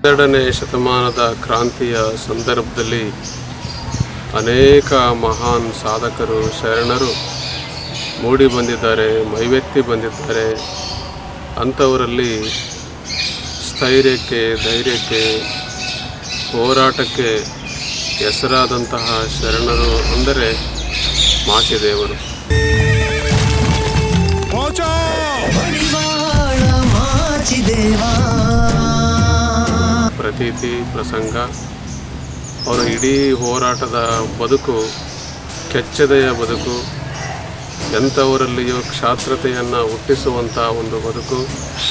ಹನ್ನೆರಡನೇ ಶತಮಾನದ ಕ್ರಾಂತಿಯ ಸಂದರ್ಭದಲ್ಲಿ ಅನೇಕ ಮಹಾನ್ ಸಾಧಕರು ಶರಣರು ಮೂಡಿ ಬಂದಿದ್ದಾರೆ ಮೈವೆತ್ತಿ ಬಂದಿದ್ದಾರೆ ಅಂಥವರಲ್ಲಿ ಸ್ಥೈರ್ಯಕ್ಕೆ ಧೈರ್ಯಕ್ಕೆ ಹೋರಾಟಕ್ಕೆ ಹೆಸರಾದಂತಹ ಶರಣರು ಅಂದರೆ ಮಾಚಿದೇವರು ಮಡಿವಾಳ ಮಾಚಿದೇವಾ ಪ್ರತೀತಿ ಪ್ರಸಂಗ ಅವರ ಇಡೀ ಹೋರಾಟದ ಬದುಕು ಕೆಚ್ಚದೆಯ ಬದುಕು ಎಂಥವರಲ್ಲಿಯೂ ಕ್ಷಾತ್ರತೆಯನ್ನು ಹುಟ್ಟಿಸುವಂಥ ಒಂದು ಬದುಕು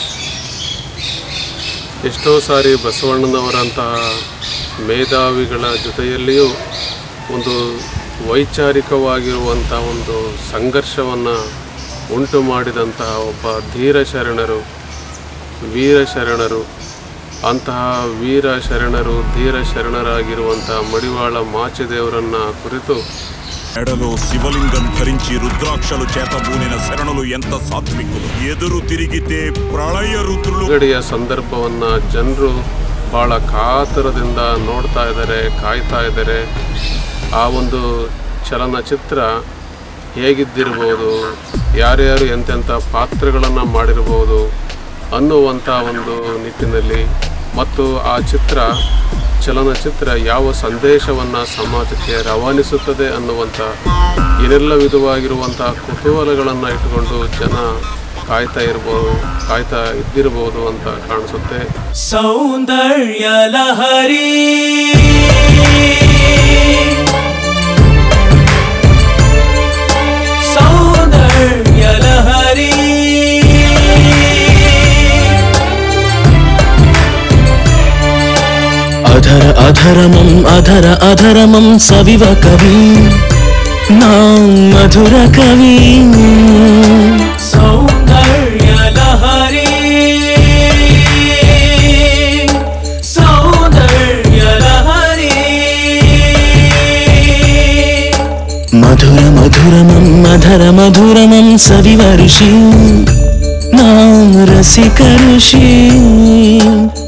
ಎಷ್ಟೋ ಸಾರಿ ಬಸವಣ್ಣನವರಂತಹ ಮೇಧಾವಿಗಳ ಜೊತೆಯಲ್ಲಿಯೂ ಒಂದು ವೈಚಾರಿಕವಾಗಿರುವಂಥ ಒಂದು ಸಂಘರ್ಷವನ್ನು ಉಂಟು ಮಾಡಿದಂತಹ ಒಬ್ಬ ಧೀರ ಶರಣರು ವೀರ ಶರಣರು ಅಂತಹ ವೀರ ಶರಣರು ಧೀರ ಶರಣರಾಗಿರುವಂತಹ ಮಡಿವಾಳ ಮಾಚಿದೇವರನ್ನ ಕುರಿತು ఎడలో శివలింగం ధరించి రుద్రాక్షలు చేతబూనిన శరణులు ఎంత సాత్వికులు ఎదురు తిరిగితే ప్రళయ రుద్రులు ಬಿಡುಗಡೆಯ ಸಂದರ್ಭವನ್ನು ಜನರು ಭಾಳ ಕಾತರದಿಂದ ನೋಡ್ತಾ ಇದ್ದಾರೆ ಕಾಯ್ತಾ ಇದ್ದಾರೆ ಆ ಒಂದು ಚಲನಚಿತ್ರ ಹೇಗಿದ್ದಿರ್ಬೋದು ಯಾರ್ಯಾರು ಎಂತೆಂಥ ಪಾತ್ರಗಳನ್ನು ಮಾಡಿರ್ಬೋದು ಅನ್ನುವಂಥ ಒಂದು ನಿಟ್ಟಿನಲ್ಲಿ ಮತ್ತು ಆ ಚಿತ್ರ ಚಲನಚಿತ್ರ ಯಾವ ಸಂದೇಶವನ್ನು ಸಮಾಜಕ್ಕೆ ರವಾನಿಸುತ್ತದೆ ಅನ್ನುವಂಥ ಏನೆಲ್ಲ ವಿಧವಾಗಿರುವಂಥ ಕುತೂಹಲಗಳನ್ನು ಇಟ್ಟುಕೊಂಡು ಜನ ಕಾಯ್ತಾ ಇರ್ಬೋದು ಕಾಯ್ತಾ ಇದ್ದಿರ್ಬೋದು ಅಂತ ಕಾಣಿಸುತ್ತೆ ಸೌಂದರ್ಯ ಲಹರಿ ಸೌಂದರ್ಯ ಲಹರಿ అధర అధరమం అధర అధరమం సవివ కవి నా మధుర కవి ಸೌಂದರ್ಯ ಲಹರಿ ಸೌಂದರ್ಯ ಲಹರಿ మధుర మధురమం అధర మధురమం సవివ ఋషి నా రసిక ఋషి